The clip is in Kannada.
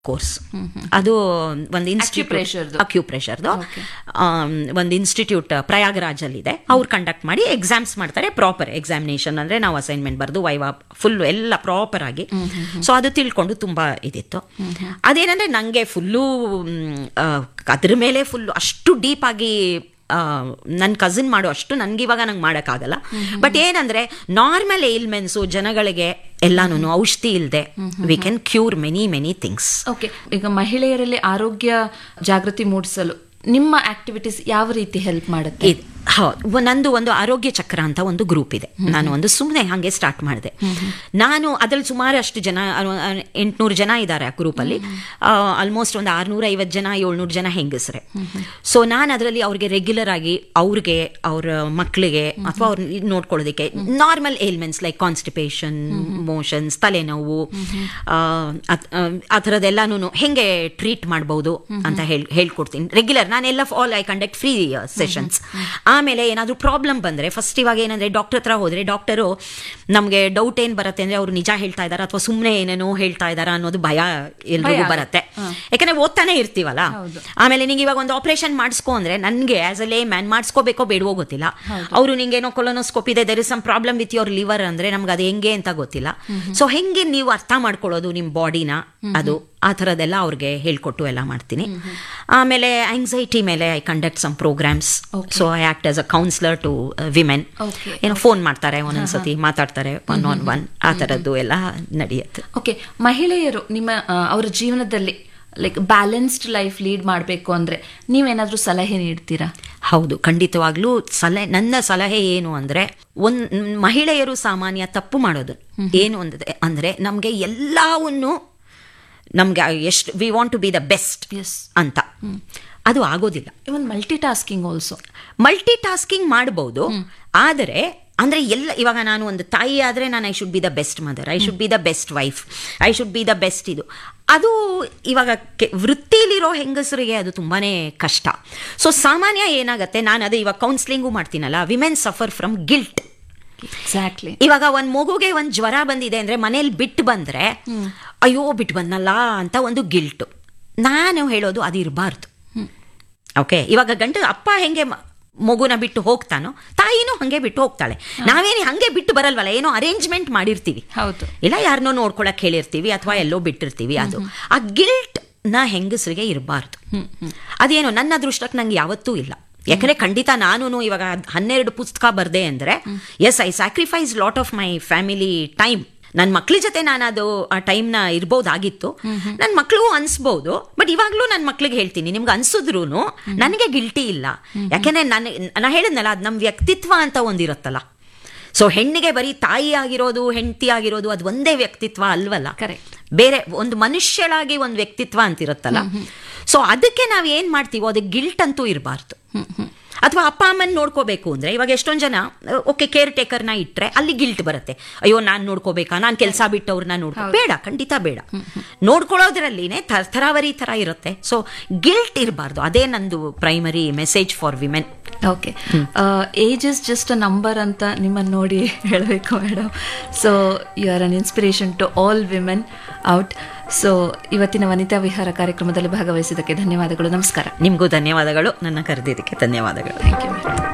ಕೋರ್ಸ್ ಅದು ಒಂದು Acupressure ದು. ಇನ್ಸ್ಟಿಟ್ಯೂಟ್ ಅಕ್ಯುಪ್ರೆಷರ್ದು ಒಂದು ಇನ್ಸ್ಟಿಟ್ಯೂಟ್ ಪ್ರಯಾಗರಾಜಲ್ಲಿದೆ ಅವ್ರು ಕಂಡಕ್ಟ್ ಮಾಡಿ ಎಕ್ಸಾಮ್ಸ್ ಮಾಡ್ತಾರೆ ಪ್ರಾಪರ್ ಎಕ್ಸಾಮಿನೇಷನ್ ಅಂದ್ರೆ ನಾವು ಅಸೈನ್ಮೆಂಟ್ ಬರೆದು ವೈವಾ ಫುಲ್ ಎಲ್ಲ ಪ್ರಾಪರ್ ಆಗಿ ಸೊ ಅದು ತಿಳ್ಕೊಂಡು ತುಂಬಾ ಇದಿತ್ತು ಅದೇನಂದ್ರೆ ನಂಗೆ ಫುಲ್ಲು ಅದ್ರ ಮೇಲೆ ಫುಲ್ ಅಷ್ಟು ಡೀಪ್ ಆಗಿ ನನ್ನ ಕಸಿನ್ ಮಾಡೋ ಅಷ್ಟು ನನ್ಗೆ ಇವಾಗ ನಂಗೆ ಮಾಡೋಕ್ಕಾಗಲ್ಲ ಬಟ್ ಏನಂದ್ರೆ ನಾರ್ಮಲ್ ಏಲ್ಮೆನ್ಸು ಜನಗಳಿಗೆ ಎಲ್ಲಾನು ಔಷಧಿ ಇಲ್ಲದೆ we can cure many many things okay ಈಗ ಮಹಿಳೆಯರಲ್ಲಿ ಆರೋಗ್ಯ ಜಾಗೃತಿ ಮೂಡಿಸಲು ನಿಮ್ಮ ಆಕ್ಟಿವಿಟೀಸ್ ಯಾವ ರೀತಿ ಹೆಲ್ಪ್ ಮಾಡುತ್ತೆ ಇದು ಹೌದು ನಂದು ಒಂದು ಆರೋಗ್ಯ ಚಕ್ರ ಅಂತ ಒಂದು ಗ್ರೂಪ್ ಇದೆ ನಾನು ಒಂದು ಸುಮ್ಮನೆ ಹಾಗೆ ಸ್ಟಾರ್ಟ್ ಮಾಡಿದೆ ನಾನು ಅದ್ರಲ್ಲಿ ಸುಮಾರು ಅಷ್ಟು ಜನ ಎಂಟುನೂರು ಜನ ಇದ್ದಾರೆ ಆ ಗ್ರೂಪಲ್ಲಿ ಆಲ್ಮೋಸ್ಟ್ ಒಂದು ಆರ್ನೂರ ಐವತ್ತು ಜನ ಏಳ್ನೂರು ಜನ ಹೆಂಗಸ್ರೆ ಸೊ ನಾನು ಅದರಲ್ಲಿ ಅವ್ರಿಗೆ ರೆಗ್ಯುಲರ್ ಆಗಿ ಅವ್ರಿಗೆ ಅವ್ರ ಮಕ್ಕಳಿಗೆ ಅಥವಾ ಅವ್ರ ನೋಡ್ಕೊಳ್ಳೋದಕ್ಕೆ normal ailments like constipation motions ತಲೆನೋವು ಆ, ಅದ್- ಆ, ಆ ಥರದ್ದೆಲ್ಲಾನು ಹೆಂಗೆ ಟ್ರೀಟ್ ಮಾಡ್ಬೋದು ಅಂತ ಹೇಳ್ ಹೇಳ್ಕೊಡ್ತೀನಿ ರೆಗ್ಯುಲರ್ ನಾನೆಲ್ಲ all I conduct free sessions ಆಮೇಲೆ ಏನಾದರೂ ಪ್ರಾಬ್ಲಮ್ ಬಂದರೆ ಫಸ್ಟ್ ಇವಾಗ ಏನಂದ್ರೆ ಡಾಕ್ಟರ್ ಹತ್ರ ಹೋದರೆ ಡಾಕ್ಟರು ನಮಗೆ ಡೌಟ್ ಏನು ಬರುತ್ತೆ ಅಂದರೆ ಅವರು ನಿಜ ಹೇಳ್ತಾ ಇದ್ದಾರಾ ಅಥವಾ ಸುಮ್ಮನೆ ಏನೇನೋ ಹೇಳ್ತಾ ಇದ್ದಾರಾ ಅನ್ನೋದು ಭಯ ಎಲ್ರಿಗೂ ಬರುತ್ತೆ ಯಾಕಂದ್ರೆ ಓದ್ತಾನೆ ಇರ್ತೀವಲ್ಲ ಆಮೇಲೆ ನಿಂಗೆ ಇವಾಗ ಒಂದು ಆಪರೇಷನ್ ಮಾಡಿಸ್ಕೊ ಅಂದ್ರೆ ನನಗೆ ಆಸ್ ಅ ಲೇ ಮ್ಯಾನ್ ಮಾಡಿಸ್ಕೋಬೇಕೋ ಬೇಡವೋ ಗೊತ್ತಿಲ್ಲ ಅವರು ನಿಂಗೆ ಏನೋ ಕೊಲೋನೋಸ್ಕೋಪ್ ಇದೆ there is some problem with your liver ಅಂದ್ರೆ ನಮ್ಗೆ ಅದು ಹೆಂಗೆ ಅಂತ ಗೊತ್ತಿಲ್ಲ ಸೊ ಹೆಂಗೆ ನೀವು ಅರ್ಥ ಮಾಡ್ಕೊಳ್ಳೋದು ನಿಮ್ಮ ಬಾಡಿನ ಅದು ಆ ಥರದ್ದೆಲ್ಲ ಅವ್ರಿಗೆ ಹೇಳ್ಕೊಟ್ಟು ಎಲ್ಲ ಮಾಡ್ತೀನಿ ಆಮೇಲೆ ಆಂಗ್ಸೈಟಿ ಮೇಲೆ I conduct some programmes so I act as a counsellor to women Okay. ಏನೋ ಫೋನ್ ಮಾಡ್ತಾರೆ ಒಂದೊಂದ್ಸತಿ ಮಾತಾಡ್ತಾರೆ ಒನ್ ಆನ್ ಒನ್ ಆ ಥರದ್ದು ಎಲ್ಲ ನಡೆಯುತ್ತೆ ಓಕೆ ಮಹಿಳೆಯರು ನಿಮ್ಮ ಆ, ಅವರ ಜೀವನದಲ್ಲಿ ಲೈಕ್ ಬ್ಯಾಲೆನ್ಸ್ಡ್ ಲೈಫ್ ಲೀಡ್ ಮಾಡಬೇಕು ಅಂದ್ರೆ ನೀವೇನಾದ್ರೂ ಸಲಹೆ ನೀಡ್ತೀರಾ ಹೌದು ಖಂಡಿತವಾಗ್ಲೂ ಸಲಹೆ ನನ್ನ ಸಲಹೆ ಏನು ಅಂದ್ರೆ ಒಂದ್ ಮಹಿಳೆಯರು ಸಾಮಾನ್ಯ ತಪ್ಪು ಮಾಡೋದು ಏನು ಅಂದ್ರೆ ಅಂದ್ರೆ ನಮ್ಗೆ ಎಲ್ಲವನ್ನು ನಮ್ಗೆ ಎಷ್ಟು we want to be the best yes ಅಂತ ಅದು ಆಗೋದಿಲ್ಲ even multitasking also multitasking ಮಾಡ್ಬೋದು ಆದರೆ ಅಂದ್ರೆ ಎಲ್ಲ ಇವಾಗ ನಾನು ಒಂದು ತಾಯಿ ಆದ್ರೆ ನಾನು I should be the best mother I should be the best wife I should be the best ಇದು ಅದು ಇವಾಗ ಕೆ- ವೃತ್ತಿಲಿರೋ ಹೆಂಗಸರಿಗೆ ಅದು ತುಂಬಾನೇ ಕಷ್ಟ ಸೊ ಸಾಮಾನ್ಯ ಏನಾಗತ್ತೆ ನಾನು ಅದೇ ಇವಾಗ ಕೌನ್ಸ್ಲಿಂಗು ಮಾಡ್ತೀನಲ್ಲ women suffer from guilt exactly ಇವಾಗ ಒಂದ್ ಮಗುಗೆ ಒಂದ್ ಜ್ವರ ಬಂದಿದೆ ಅಂದ್ರೆ ಮನೇಲಿ ಬಿಟ್ಟು ಬಂದ್ರೆ ಅಯ್ಯೋ ಬಿಟ್ಟು ಬಂದಲ್ಲ ಅಂತ ಒಂದು ಗಿಲ್ಟು ನಾನು ಹೇಳೋದು ಅದು ಇರಬಾರ್ದು ಓಕೆ ಇವಾಗ ಗಂಡ ಅಪ್ಪ ಹೆಂಗೆ ಮ- ಮಗುನ ಬಿಟ್ಟು ಹೋಗ್ತಾನೋ ತಾಯಿನೂ ಹಂಗೆ ಬಿಟ್ಟು ಹೋಗ್ತಾಳೆ ನಾವೇನು ಹಂಗೆ ಬಿಟ್ಟು ಬರಲ್ವಲ್ಲ ಏನೋ ಅರೇಂಜ್ಮೆಂಟ್ ಮಾಡಿರ್ತೀವಿ ಹೌದು ಇಲ್ಲ ಯಾರನ್ನೋ ನೋಡ್ಕೊಳಕ್ ಹೇಳಿರ್ತೀವಿ ಅಥವಾ ಎಲ್ಲೋ ಬಿಟ್ಟಿರ್ತೀವಿ ಅದು ಆ ಗಿಲ್ಟ್ ನ ಹೆಂಗಸರಿಗೆ ಇರಬಾರ್ದು ಅದೇನೋ ನನ್ನ ಅದೃಷ್ಟಕ್ಕೆ ನಂಗೆ ಯಾವತ್ತೂ ಇಲ್ಲ ಯಾಕಂದ್ರೆ ಖಂಡಿತ ನಾನು ಇವಾಗ ಹನ್ನೆರಡು ಪುಸ್ತಕ ಬರ್ದೆ ಅಂದ್ರೆ yes I sacrifice lot of my family time ನನ್ನ ಮಕ್ಳ ಜೊತೆ ನಾನು ಅದು ಆ ಟೈಮ್ನ ಇರ್ಬೋದಾಗಿತ್ತು ನನ್ನ ಮಕ್ಳಿಗೂ ಅನ್ಸ್ಬೋದು ಬಟ್ ಇವಾಗ್ಲೂ ನನ್ನ ಮಕ್ಳಿಗೆ ಹೇಳ್ತೀನಿ ನಿಮ್ಗೆ ಅನ್ಸಿದ್ರು ನನಗೆ ಗಿಲ್ಟಿ ಇಲ್ಲ ಯಾಕೆಂದ್ರೆ ನಾನು ನಾ ಹೇಳಿದ್ನಲ್ಲ ಅದು ನಮ್ಮ ವ್ಯಕ್ತಿತ್ವ ಅಂತ ಒಂದಿರುತ್ತಲ್ಲ ಸೊ ಹೆಣ್ಣಿಗೆ ಬರೀ ತಾಯಿ ಆಗಿರೋದು ಹೆಂಡತಿ ಆಗಿರೋದು ಅದು ಒಂದೇ ವ್ಯಕ್ತಿತ್ವ ಅಲ್ವಲ್ಲ Correct. ಬೇರೆ ಒಂದು ಮನುಷ್ಯಳಾಗಿ ಒಂದು ವ್ಯಕ್ತಿತ್ವ ಅಂತ ಇರುತ್ತಲ್ಲ ಸೊ ಅದಕ್ಕೆ ನಾವು ಏನ್ ಮಾಡ್ತೀವೋ ಅದಕ್ಕೆ ಗಿಲ್ಟ್ ಅಂತೂ ಇರಬಾರ್ದು ಅಥವಾ ಅಪ್ಪ ಅಮ್ಮನ ನೋಡ್ಕೋಬೇಕು ಅಂದ್ರೆ ಇವಾಗ ಎಷ್ಟೊಂದು ಜನ ಓಕೆ ಕೇರ್ ಟೇಕರ್ನ ಇಟ್ರೆ ಅಲ್ಲಿ ಗಿಲ್ಟ್ ಬರುತ್ತೆ ಅಯ್ಯೋ ನಾನು ನೋಡ್ಕೋಬೇಕಾ ನಾನು ಕೆಲಸ ಬಿಟ್ಟವ್ರನ್ನ ನೋಡ್ಕೋ ಬೇಡ ಖಂಡಿತ ಬೇಡ ನೋಡ್ಕೊಳ್ಳೋದ್ರಲ್ಲಿನೇ ತರ ಥರಾವರಿ ಥರ ಇರುತ್ತೆ ಸೊ ಗಿಲ್ಟ್ ಇರಬಾರ್ದು ಅದೇ ನಂದು primary message for women okay age is just a number ಅಂತ ನಿಮ್ಮನ್ನು ನೋಡಿ ಹೇಳಬೇಕು madam so you are an inspiration to all women out so ಇವತ್ತಿನ ವನಿತಾ ವಿಹಾರ ಕಾರ್ಯಕ್ರಮದಲ್ಲಿ ಭಾಗವಹಿಸಿದ್ದಕ್ಕೆ ಧನ್ಯವಾದಗಳು ನಮಸ್ಕಾರ ನಿಮಗೂ ಧನ್ಯವಾದಗಳು ನನ್ನ ಕರೆದಿದ್ದಕ್ಕೆ ಧನ್ಯವಾದಗಳು ಥ್ಯಾಂಕ್ ಯು